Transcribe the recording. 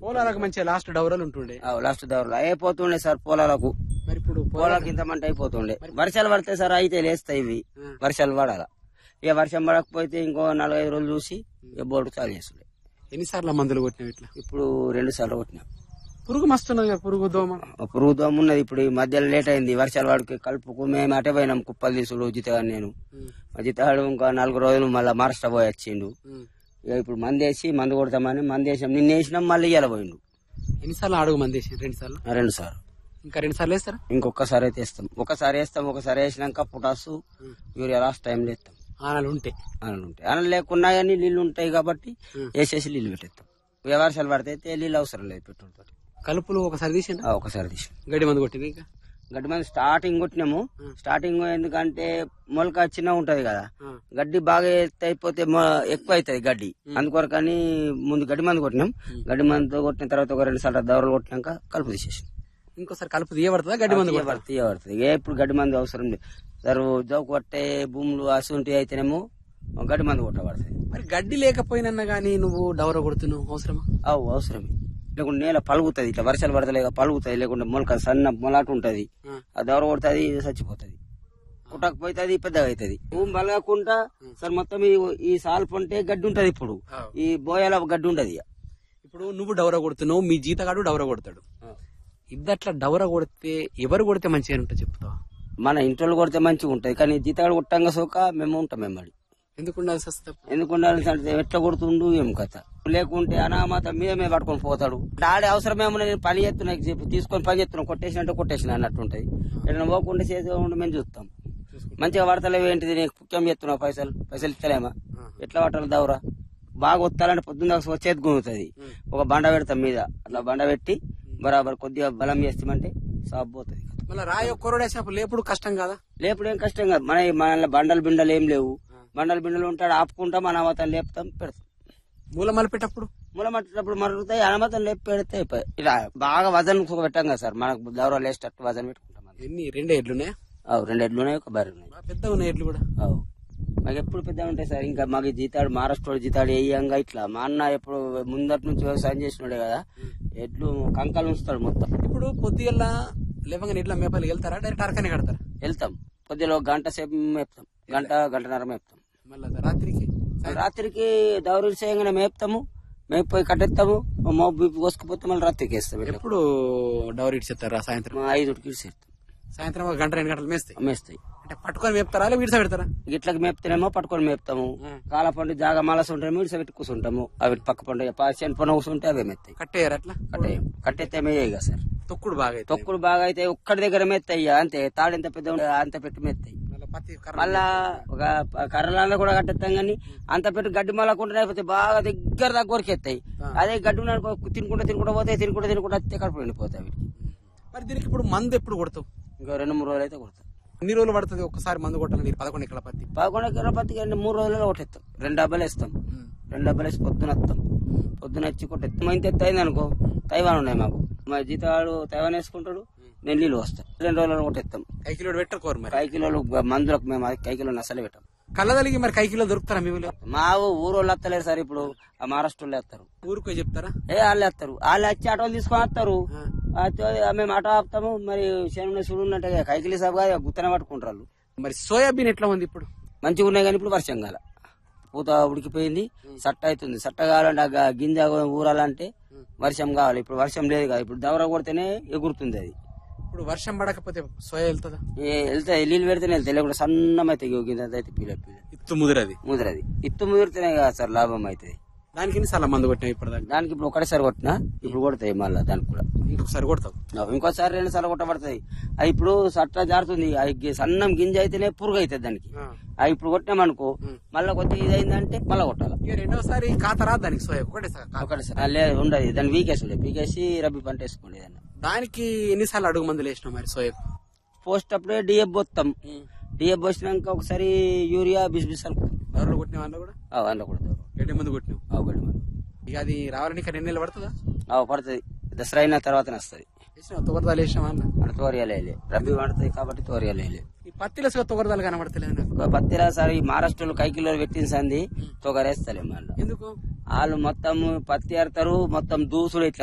పోలాలకు మంచిగా లాస్ట్ డౌరలు ఉంటుండే లాస్ట్ దవరలో అయిపోతుండే సార్ పొలాలకు మరి ఇప్పుడు పొలాలకు ఇంత మంట అయిపోతుండే వర్షాలు పడితే సార్ అయితే లేస్తాయి ఇవి వర్షాలు పడాల ఇక వర్షం పడకపోతే ఇంకో నలభై రోజులు చూసి ఇక బోర్డు చాలు చేస్తుండే ఎన్నిసార్లు మందులు కొట్టినావు ఇట్లా ఇప్పుడు రెండు సార్లు కొట్టినాం పురుగు మస్తున్నది కదా పురుగు దోమ పురుగు దోమ ఉన్నది ఇప్పుడు ఈ మధ్యలో లేట్ అయింది వర్షాలు పడికి కలుపుకు మేము అటే పోయినాం కుప్పలు తీసుడు జితగాడు నేను మా జితగాడు ఇంకా నాలుగు రోజులు మళ్ళీ మహారాష్ట్ర పోయి వచ్చిండు ఇక ఇప్పుడు మంది వేసి మందు కొడతామని మంది వేసాం నిన్న వేసినాం మళ్ళీ ఇయ్యాల పోయిండు ఎన్నిసార్లు అడుగు మంది వేసి రెండు సార్లు ఆ రెండు సార్లు ఇంకా రెండు సార్లు వేస్తారా ఇంకొకసారి అయితే వేస్తాం ఒకసారి వేస్తాం ఒకసారి వేసినాక పొటాసు యూరియా లాస్ట్ టైంలో వేస్తాం ఆనలు ఉంటే అనలు ఉంటాయి అనలు లేకున్నా కానీ నీళ్లు ఉంటాయి కాబట్టి వేసేసి నీళ్లు పెట్టేస్తాం ఇక వర్షాలు పడితే అయితే నీళ్ళు అవసరం లేదు పెట్రోల్ తోటి కలుపులు ఒకసారి తీసిండ్రా ఆ, ఒకసారి తీసాం గడ్డి మందు కొట్టింది ఇంకా గడ్డి మంది స్టార్టింగ్ కొట్టినాము స్టార్టింగ్ ఎందుకంటే మొలక చిన్న ఉంటది కదా ఆ. గడ్డి బాగా ఎత్తు అయిపోతే మొ- ఎక్కువ అవుతుంది గడ్డి అందుకొరకని ముందు గడ్డి మందు కొట్టినాం గడ్డి మందు కొట్టిన తర్వాత ఒక రెండు సార్లు దవరలు కొట్టినాక కలుపు తీసేసాం ఇంకోసారి కలుపు తీయబడుతుందా గడ్డి మందు కొడతారా? తీయబడుతుంది తీయబడుతుంది ఏ ఇప్పుడు గడ్డి మందు అవసరం లేదు సార్ జోకు కొట్టే భూములు అసుంటి అయితేనేమో గడ్డి మందు కొట్టబడుతుంది మరి గడ్డి లేకపోయినా గానీ నువ్వు డవర కొడుతున్నావు అవసరమా అవు అవసరమే లేకుంటే నేల పలుగుతుంది ఇట్లా వర్షాలు పడతలేక పలుగుతుంది లేకుంటే మొలక సన్న మొలాట ఉంటది ఆ. అది ఎవరు కొడుతుంది చచ్చిపోతుంది కుట్టకపోతే అది పెద్దగా అవుతుంది భూమి బలగకుండా సార్ మొత్తం ఈ- ఈ సాల్ పొంటే గడ్డి ఉంటది ఇప్పుడు అవు. ఈ బోయాల గడ్డి ఉంటది ఇక. ఇప్పుడు నువ్వు డవర కొడుతున్నావు మీ జీతగాడు డవర కొడతాడు ఇద్దట్లా డవర కొడితే ఎవరు కొడితే మంచిగా ఉంటుంది చెప్తావా మన ఇంట్లో కొడితే మంచిగా ఉంటది కానీ జీతాడు కొట్టంగా సోక మేము ఉంటాం మెమ్మడి ఎందుకు ఉండాల్సి వస్తే ఎందుకు ఉండాలి అంటే ఎట్లా కొడుతుండు ఏం కథ లేకుంటే అనామత మీదమే పట్టుకొని పోతాడు డాడీ అవసరమేమో నేను పని చేస్తున్నా చెప్పి తీసుకొని పని చేస్తున్నాం కొట్టేసినట్టు కొట్టేసిన అన్నట్టు ఉంటది ఏదైనా పోకుండా చేసే ఉండి మేము చూస్తాం మంచిగా పడతలేవు ఏంటిది నేను కుక్యం చేస్తున్నావు పైసలు పైసలు ఇస్తలేమా ఎట్లా పట్టాలి దౌరా బాగా వస్తాలంటే పొద్దున్న దాకా వచ్చేది గుంగుతుంది ఒక బండ పెడతాం మీద అట్లా బండ పెట్టి బరాబర్ కొద్దిగా బలం చేస్తామంటే సాబ్ పోతుంది మళ్ళీ రాయి ఒక్కరోడు వేసినప్పుడు లేపుడు కష్టం కదా లేపుడు ఏం కష్టం కాదు మన మన బండలు బిండలు ఏం లేవు బండలు బిండలు ఉంటాడు ఆపుకుంటాం మన అవతలు లేపుతాం పెడతాం మూల మలిపేటప్పుడు మూల మట్టినప్పుడు మరుగుతాయి అనమతం లేపి పెడితే అయిపోయి. ఇలా బాగా వజన్ పెట్టాం కదా సార్ మనకు దౌరా లేసేటట్టు వజన్ పెట్టుకుంటాం మనం. ఎన్ని రెండే ఎడ్లున్నాయా అవు రెండు ఎడ్లు ఉన్నాయి ఒక బర్రె ఉన్నాయి బాగా పెద్దగా ఉన్నాయి ఎడ్లు కూడా అవు మాకు ఎప్పుడు పెద్ద ఉంటాయి సార్ ఇంకా మాకు జీతాడు మహారాష్ట్ర జీతాడు వేయంగా ఇట్లా మా అన్న ఎప్పుడు ముందటి నుంచి వ్యవసాయం చేసినాడే కదా ఎడ్లు కంకాలు ఉంచుతాడు మొత్తం ఇప్పుడు పొద్దుగల్లా లేవగానే ఎడ్ల మేపలు వెళ్తారా డైరెక్ట్ అరకనే కడతారా వెళ్తాం కొద్దిలో ఒక గంట సేపు మేపుతాం గంట గంటన్నర మేపుతాం మళ్ళీ రాత్రికి రాత్రికి దౌరు చేయంగానే మేపుతాము మేపుపోయి కట్టెత్తాము మోపు కోసుకుపోతే మళ్ళీ రాత్రికి వేస్తాం ఇట్లా. ఎప్పుడు డౌరీ ఇచ్చేస్తారా సాయంత్రం మా ఐదుకి ఇసేస్తాం సాయంత్రం ఒక గంట రెండు గంటలు మేస్తాయి మేస్తాయి అంటే పట్టుకొని మేపుతారా లేదా విడిస పెడతారా గిట్లకి మేపుతేనేమో పట్టుకొని మేపుతాము కాల పండు జాగా మాలస ఉంటాము ఇడిస పెట్టి కూర్చుంటాము అవి పక్క పండు చేను పని కూర్చుంటే అవే మెత్తాయి కట్టేయరు అట్లా కట్టే కట్టెత్తే మేయ్యాయి కదా సార్ తొక్కుడు బాగా అవుతుంది. తొక్కుడు బాగా అయితే ఒక్కడి దగ్గర మెత్తాయి అంతే తాడు ఎంత పెద్ద ఉంటే అంత పెట్టి మెత్తాయి మళ్ళా పత్తి కర్ర మళ్ళా ఒక కర్రలాల్లో కూడా కట్టేస్తాం కానీ అంత పెట్టి గడ్డి మళ్ళకుండా అయిపోతే బాగా దగ్గర దగ్గర కొరికెత్తాయి అదే గడ్డి ఉన్నాడు తినుకుంటా తినుకుంటా పోతే తినుకుంటా తినుకుంటా వస్తే కడుపు నిండిపోతాయి వీటికి మరి దీనికి ఇప్పుడు మందు ఎప్పుడు కొడతావు ఇంకో రెండు మూడు రోజులు అయితే కొడతాం ఎన్ని రోజులు పడుతుంది ఒక్కసారి మందు కొట్టాలి మీరు పదకొండు ఎకరాల పత్తి పదకొండు ఎకరాల పత్తికి అంటే మూడు రోజులలో కొట్టేస్తాం రెండు డబ్బాలు వేస్తాం రెండు డబ్బాలు వేసి పొద్దున వస్తాం పొద్దున వచ్చి కొట్టేస్తాం ఇంత ఎత్తు అయింది అనుకో తైవాన్ ఉన్నాయి మాకు మా జీతాడు తైవాన్ వేసుకుంటాడు నేను నీళ్ళు వస్తాం రెండు రోజులలో కొట్టేస్తాం కైకిలో పెట్టకోరు మరి కై కిలోలు మందులకు మేము అది కై కిలోలు అసలే పెట్టాం కళ్ళదలిగి మరి కైకిలో దొరుకుతారా మీ ఊళ్ళో మా ఊరు వాళ్ళు వస్తలేరు సార్ ఇప్పుడు ఆ మహారాష్ట్రలో వేస్తారు ఊరికి పోయి చెప్తారా ఏ వాళ్ళు వేస్తారు వాళ్ళు వచ్చి ఆటోలు తీసుకొని వస్తారు అయితే మేము ఆటో ఆపుతాము మరి శని చూడు ఉన్నట్టే కైకిలి సాబ్ కాదు గుత్తనే పట్టుకుంటారు వాళ్ళు మరి సోయాబీన్ ఎట్లా ఉంది ఇప్పుడు మంచిగా ఉన్నాయి కానీ ఇప్పుడు వర్షం కాల పూత ఉడికిపోయింది సట్ట అవుతుంది సట్ట కావాలంటే ఆ గ- గింజ ఊరాలంటే వర్షం కావాలి ఇప్పుడు వర్షం లేదు కదా ఇప్పుడు దవర కొడితేనే ఎగురుతుంది అది ఇప్పుడు వర్షం పడకపోతే సోయా వెళ్తుందా ఏ- వెళ్తాయి నీళ్ళు పెడితేనే వెళ్తాయి లేకుంటే సన్నమైతే గింజ అయితే పీల పీల ఇత్తు ముదిరది ముదిరది ఇత్తు ముదిరితేనే కదా సార్ లాభం అవుతుంది దానికి ఎన్నిసార్లు మందు కొట్టినావు ఇప్పటిదాకా దానికి ఇప్పుడు ఒకటేసారి కొట్టినా ఇప్పుడు కొడతాయి మళ్ళీ దానికి కూడా ఇంకొకసారి కొడతావు ఆ, ఇంకోసారి రెండు సార్లు కొట్టబడుతుంది అది ఇప్పుడు సట్ట జారుతుంది అది గి- సన్నం గింజ అయితేనే పురుగు అవుతుంది దానికి అది ఇప్పుడు కొట్టినామనుకో మళ్ళీ కొద్దిగా ఇది అయిందంటే మళ్ళీ కొట్టాలి ఇక రెండోసారి కాతరా దానికి సోయా ఒకటేసారి కాత. ఒకటేసారి లేదు ఉండదు దాన్ని వీకేసి ఉండే పీకేసి రబ్బీ పంట వేసుకోండి దాన్ని దానికి ఎన్నిసార్లు అడుగు మందులు వేసినావు మరి సోయా పోస్ట్ అప్పుడే డిఎఫ్ పోస్తాం డిఎఫ్ పోసినాక ఒకసారి యూరియా బిస్ బిస్ అనుకుంటాం ఎవరు కొట్టిన వాళ్ళు కూడా అందులో కొడతారు గడ్డి మందు కొట్టినావు ఒకటి మంది ఇక అది రావాలని ఇక్కడ ఎన్ని నెలలు పడుతుందా పడుతుంది దసరా అయిన తర్వాతనే వస్తుంది వేసినావు తొగరదాలు వేసినావా అన్న మన తోరియాలే రబ్బీ పడుతుంది కాబట్టి తోరియాలే ఈ పత్తిలో సగం తొగరదాలు కనబడతలేదు నాకు పత్తిరా సార్ ఈ మహారాష్ట్రలో కైకిలో పెట్టిన సంది తొగరేస్తలే మళ్ళీ ఎందుకు వాళ్ళు మొత్తం పత్తి ఏడతారు మొత్తం దూసుడు ఇట్లా